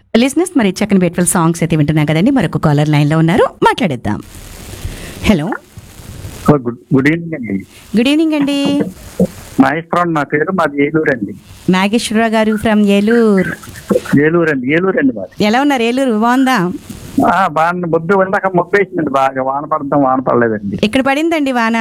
లిజినెస్ మరి చక్కని బ్యూటిఫుల్ సాంగ్స్ అయితే వింటున్నాం కదండి మరొక కాలర్ లైన్లో ఉన్నారు మాట్లాడేద్దాం హలో ఓ, గుడ్ గుడ్ ఈవినింగ్ అండి గుడ్ ఈవినింగ్ అండి మహేశ్వరం నా పేరు మాది ఏలూరు అండి నాగేశ్వరరావు గారు ఫ్రమ్ ఏలూరు ఏలూరు అండి ఏలూరు అండి మాది ఎలా ఉన్నారు ఏలూరు బాగుందా ఆ, బాగా ముద్దు ఇందాక ముద్దు వేసిందండి బాగా వాన పడతాం వాన పడలేదండి ఇక్కడ పడిందండి వాన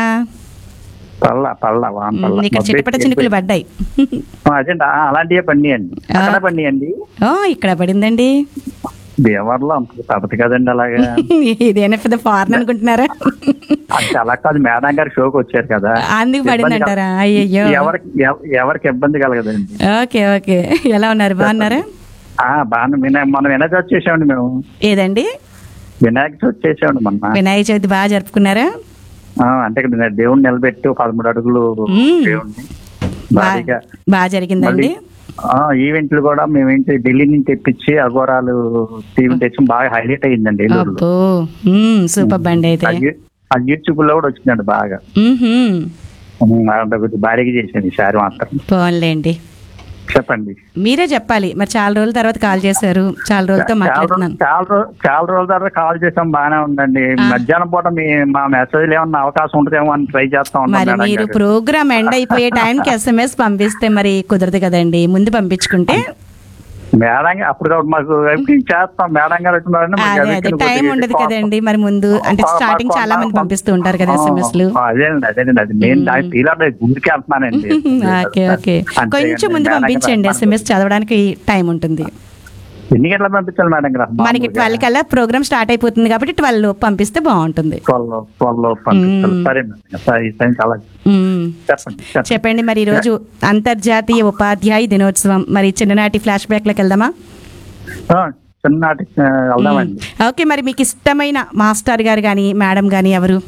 పల్ల పల్ల వాన మ్, పల్ల ఇక్కడ చిటపట చినుకులు పడ్డాయి అదేండి ఆ, అలాంటివే పండి అండి అక్కడ పండి అండి ఓ ఇక్కడ పడిందండి దేవర్లో అంత పడదు కదండి అలాగా ఇదేనా పెద్ద ఫారెన్ అనుకుంటున్నారా అంటే అలా కాదు మేడం గారి షోకి వచ్చారు కదా అందుకు ఇబ్బంది పడిందంటారా కల- అయ్యయ్యో ఎవరికి ఎవ- ఎవరికి ఇబ్బంది కలగదండి ఓకే ఓకే ఎలా ఉన్నారు బాగున్నారా ఆ బాగా వినాయ మనం వినాయక చవితి చేసామండి మేము ఏదండి వినాయక చవితి చేసామండి మొన్న వినాయక చవితి బాగా జరుపుకున్నారా ఆ, అంటే ఇక్కడ దేవుణ్ణి నిలబెట్టి ఒక పదమూడు అడుగులు మ్మ్. దేవుణ్ణి బా- భారీగా బాగా జరిగిందండి ఆ, ఈవెంట్లు కూడా మేము ఏంటి ఢిల్లీ నుంచి తెప్పించి అఘోరాలు టీవీ తెచ్చి బాగా హైలైట్ అయ్యిందండి ఏలూరులో అబ్బో మ్మ్, సూపర్ బండి అయితే అది అది యూట్యూబ్ లో కూడా వచ్చిందండి బాగా మ్మ్హ్మ్. ఉమ్, అంత కొద్దిగా భారీగా చేసింది ఈసారి మాత్రం పోన్లేండి చెప్పండి మీరే చెప్పాలి మరి చాలా రోజుల తర్వాత కాల్ చేశారు చాలా రోజులతో చాలా మాట్లాడుతున్నాను రోజు- చాలా రోజు- చాలా రోజుల తర్వాత కాల్ చేసాం బాగానే ఉందండి మధ్యాహ్నం పూట మీ మా మెసేజ్ ఏమన్నా అవకాశం ఉంటుందేమో అని ట్రై చేస్తా ఉన్నాం మరి మేడం మీరు గారు. ప్రోగ్రామ్ ఎండ్ అయిపోయే టైంకి ఎస్ఎంఎస్ పంపిస్తే మరి కుదరదు కదండి ముందు పంపించుకుంటే మేడం గారు అప్పుడు మాకు ఎడిటింగ్ చేస్తాం మేడం గారు వచ్చినారంటే మాకు అదే అదే editing టైం కొద్దిగా ఉండదు ఎక్కువ కదండి మరి ముందు అంటే మా- స్టార్టింగ్ మాకు చాలా మంది మా- పంపిస్తూ ఉంటారు కదా ఎస్ఎంఎస్ లు ఆ, అదేనండి అదేనండి అది నేను దాని ఫీల్ అవుతుంది గుడికి వెళ్తున్నానండి ఓకే ఓకే అంతే కొంచెం అండి. ముందు మేడం గారు పంపించండి మనకు- ఎస్ఎంఎస్ చదవడానికి టైం ఉంటుంది ఎన్ని గంటలకు పంపించాలి మేడం గారు మనకి ట్వెల్వ్ కల్లా ప్రోగ్రామ్ స్టార్ట్ అయిపోతుంది కాబట్టి ట్వెల్వ్ లోపు పంపిస్తే బాగుంటుంది ట్వెల్వ్ ట్వెల్వ్ లోపు పంపించాలి సరే మేడం సరే ఈ టైంకి అలాగే మ్మ్. చెప్పండి చెప్పండి చెప్పండి మరి ఈరోజు అంతర్జాతీయ ఉపాధ్యాయ దినోత్సవం మరి చిన్ననాటి ఫ్లాష్ బ్యాక్లోకి వెళ్దామా ఆ, చిన్ననాటి ఆ, వెళ్దామండి ఓకే మరి మీకు ఇష్టమైన మాస్టర్ గారు కానీ మేడం కానీ ఎవరు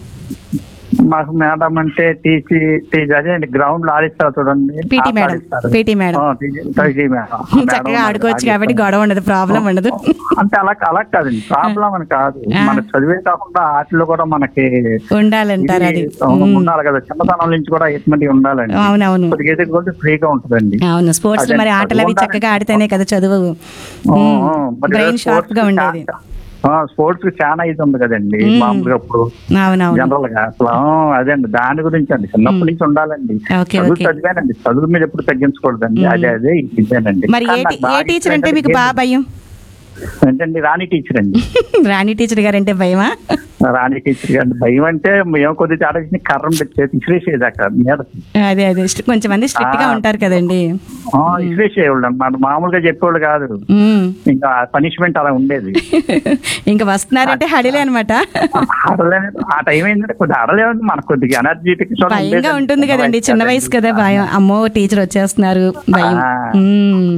మాకు మేడం అంటే టీసీ టీసీ అదే అండి గ్రౌండ్ లో ఆడిస్తారు చూడండి PT ఆట మేడం. ఆడిస్తారు. PT madam. ఆ, టీసీ టీసీ మేడం. ఆ మేడం చక్కగా ఉన్నారు, ఆడుకోవచ్చు కాబట్టి ఆడిస్తారు. గొడవ ఉండదు ప్రాబ్లం ఉండదు అంటే అలా అలా కాదండి ప్రాబ్లం అని కాదు ఆ. మన చదివే కాకుండా ఆటలో కూడా మనకి ఉండాలంటారు అది ఇది ఉండాలి కదా చిన్నతనం నుంచి కూడా ఎటువంటి ఉండాలండి అవునవును కొద్దిగా ఏదో కొద్దిగా ఫ్రీగా ఉంటుందండి అవును స్పోర్ట్స్ అదే, మరి ఆటలు అవి ఉండాలి. చక్కగా ఆడితేనే కదా చదువు ఆ, ఆ, మరి బ్రెయిన్ షార్ప్ గా స్పోర్ట్స్ ఉండేది చా- ఆ, స్పోర్ట్స్ కి చాలా ఇది ఉంది కదండి మామూలుగా ఇప్పుడు అవునవును జనరల్ గా అసలు ఆ, అదే అండి దాని గురించి అండి చిన్నప్పటి నుంచి ఉండాలండి ఓకే, చదువు ఓకే. చదివానండి చదువు మీద ఎప్పుడు తగ్గించకూడదండి అదే అదే ఇదేనండి మరి ఏ కానీ టీ- నాకు ఏ బాగా టీచర్ అంటే మీకు బాగా భయం ఏంటండి రాణి టీచర్ అండి రాణి టీచర్ గారు అంటే భయమా రాణి టీచర్ గారు భయం అంటే మేము కొద్దిగా ఆడేసి కర్రం పెట్టి ఇసిరేసేది అక్కడ మీద అదే అదే స్ట్రి- కొంచెం మంది స్ట్రిక్ట్ గా ఆ. ఉంటారు కదండి ఇసిరేసేవాళ్ళు మన మామూలుగా చెప్పేవాళ్ళు కాదు మ్మ్. ఇంకా పనిష్మెంట్ అలా ఉండేది ఇంకా వస్తున్నారంటే హడిలే అనమాట ఆడలేని ఆ టైం ఏంటంటే కొద్దిగా ఆడలేదు మనకు కొద్దిగా ఎనర్జెటిక్ భయంగా ఉంటుంది కదండి చిన్న వయసు కదా భయం అమ్మో టీచర్ వచ్చేస్తున్నారు భయం ఆ. మ్మ్.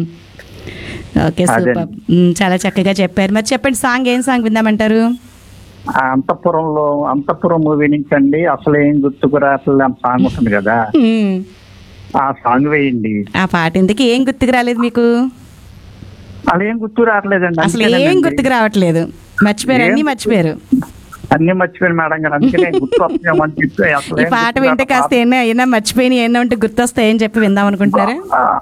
ఓకే అదే. సూపర్ మ్మ్, చాలా చక్కగా చెప్పారు మరి చెప్పండి సాంగ్ ఏం సాంగ్ విందామంటారు ఆ అంతఃపురంలో అంతఃపురం మూవీ నుంచి అండి అసలు ఏం గుర్తుకు రావట్లేదు అని సాంగ్ ఉంటుంది కదా మ్మ్. ఆ సాంగ్ వేయండి ఆ పాట ఎందుకు ఏం గుర్తుకు రాలేదు మీకు అలా ఏం గుర్తు రావట్లేదండి అసలు ఏం అందుకేనండి. గుర్తుకు రావట్లేదు మర్చిపోయారు అన్ని ఏం మర్చిపోయారు అన్ని మర్చిపోయాను మేడం గారు అందుకనే గుర్తు వస్తున్నామని చెప్పి అసలు ఈ ఏం పాట గుర్తు వింటే కాస్త రావట్లేదు. ఏమైనా ఏమైనా మర్చిపోయిన ఏమైనా ఉంటే గుర్తొస్తాయని చెప్పి విందాం అనుకుంటున్నారా ఆ,